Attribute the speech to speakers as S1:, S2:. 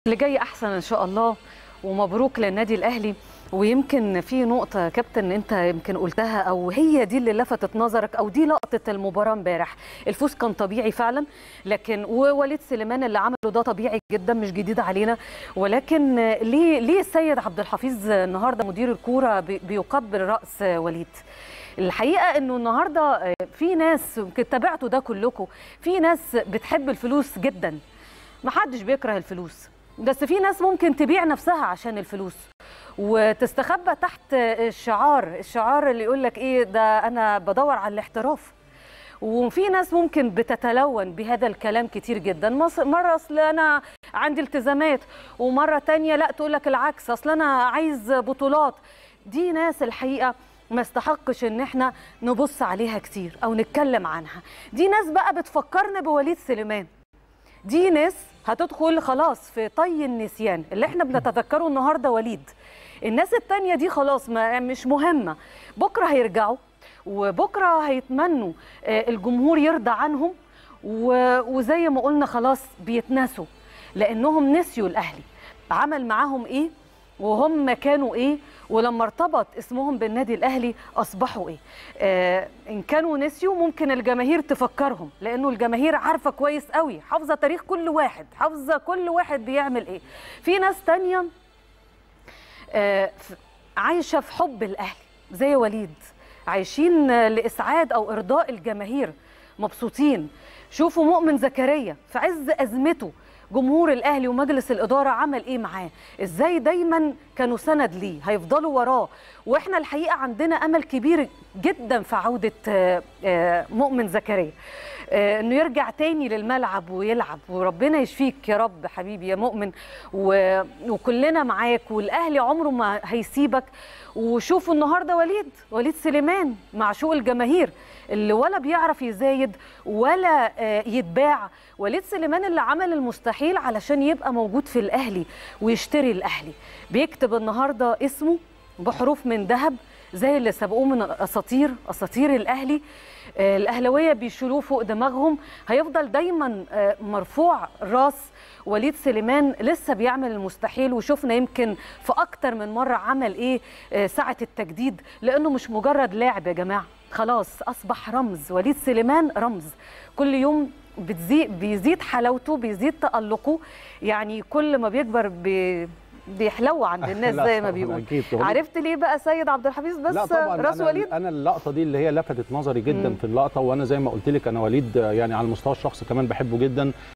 S1: اللي جاي احسن ان شاء الله ومبروك للنادي الاهلي ويمكن في نقطة يا كابتن أنت يمكن قلتها أو هي دي اللي لفتت نظرك أو دي لقطة المباراة امبارح، الفوز كان طبيعي فعلا لكن ووليد سليمان اللي عمله ده طبيعي جدا مش جديد علينا ولكن ليه ليه السيد عبد الحفيظ النهارده مدير الكورة بي- بيقبل رأس وليد؟ الحقيقة إنه النهارده في ناس يمكن تابعتوا ده كلكم، في ناس بتحب الفلوس جدا محدش بيكره الفلوس بس في ناس ممكن تبيع نفسها عشان الفلوس وتستخبى تحت الشعار الشعار اللي يقول لك ايه ده انا بدور على الاحتراف وفي ناس ممكن بتتلون بهذا الكلام كتير جدا مص- مرة أصل أنا عندي التزامات ومرة تانية لا تقول لك العكس أصل أنا عايز بطولات دي ناس الحقيقة ما استحقش ان احنا نبص عليها كتير او نتكلم عنها دي ناس بقى بتفكرنا بوليد سليمان دي ناس هتدخل خلاص في طي النسيان اللي احنا بنتذكره النهارده وليد الناس التانية دي خلاص ما مش مهمة بكرة هيرجعوا وبكرة هيتمنوا آه، الجمهور يرضى عنهم و- وزي ما قلنا خلاص بيتنسوا لأنهم نسيوا الأهلي عمل معاهم إيه وهم كانوا ايه ولما ارتبط اسمهم بالنادي الاهلي اصبحوا ايه آه ان كانوا نسيوا ممكن الجماهير تفكرهم لانه الجماهير عارفه كويس قوي حافظه تاريخ كل واحد حافظه كل واحد بيعمل ايه في ناس تانية آه ف- عايشه في حب الاهلي زي وليد عايشين آه، لاسعاد او ارضاء الجماهير مبسوطين شوفوا مؤمن زكريا في عز ازمته جمهور الاهلي ومجلس الاداره عمل ايه معاه ازاي دايما كانوا سند ليه هيفضلوا وراه واحنا الحقيقه عندنا امل كبير جدا في عوده آه، آه، مؤمن زكريا آه، انه يرجع تاني للملعب ويلعب وربنا يشفيك يا رب حبيبي يا مؤمن و... وكلنا معاك والاهلي عمره ما هيسيبك وشوفوا النهارده وليد وليد سليمان معشوق الجماهير اللي ولا بيعرف يزايد ولا آه، يتباع وليد سليمان اللي عمل المستحيل علشان يبقى موجود في الاهلي ويشتري الاهلي بيكتب النهارده اسمه بحروف من ذهب زي اللي سبقوه من اساطير اساطير الاهلي آه، الاهلاويه بيشيلوه فوق دماغهم هيفضل دايما آه، مرفوع راس وليد سليمان لسه بيعمل المستحيل وشفنا يمكن في اكتر من مره عمل ايه آه، ساعه التجديد لانه مش مجرد لاعب يا جماعه خلاص اصبح رمز وليد سليمان رمز كل يوم بتزيد بيزيد حلاوته بيزيد تألقه يعني كل ما بيكبر بي بيحلو عند الناس
S2: لا
S1: زي ما
S2: طبعاً،
S1: بيقول
S2: أكيد طبعاً.
S1: عرفت ليه بقى سيد عبد الحفيظ بس
S2: لا طبعا
S1: راس
S2: أنا
S1: وليد
S2: انا اللقطه دي اللي هي لفتت نظري جدا
S1: مم.
S2: في اللقطه وانا زي ما قلت لك انا وليد يعني على المستوى الشخصي كمان بحبه جدا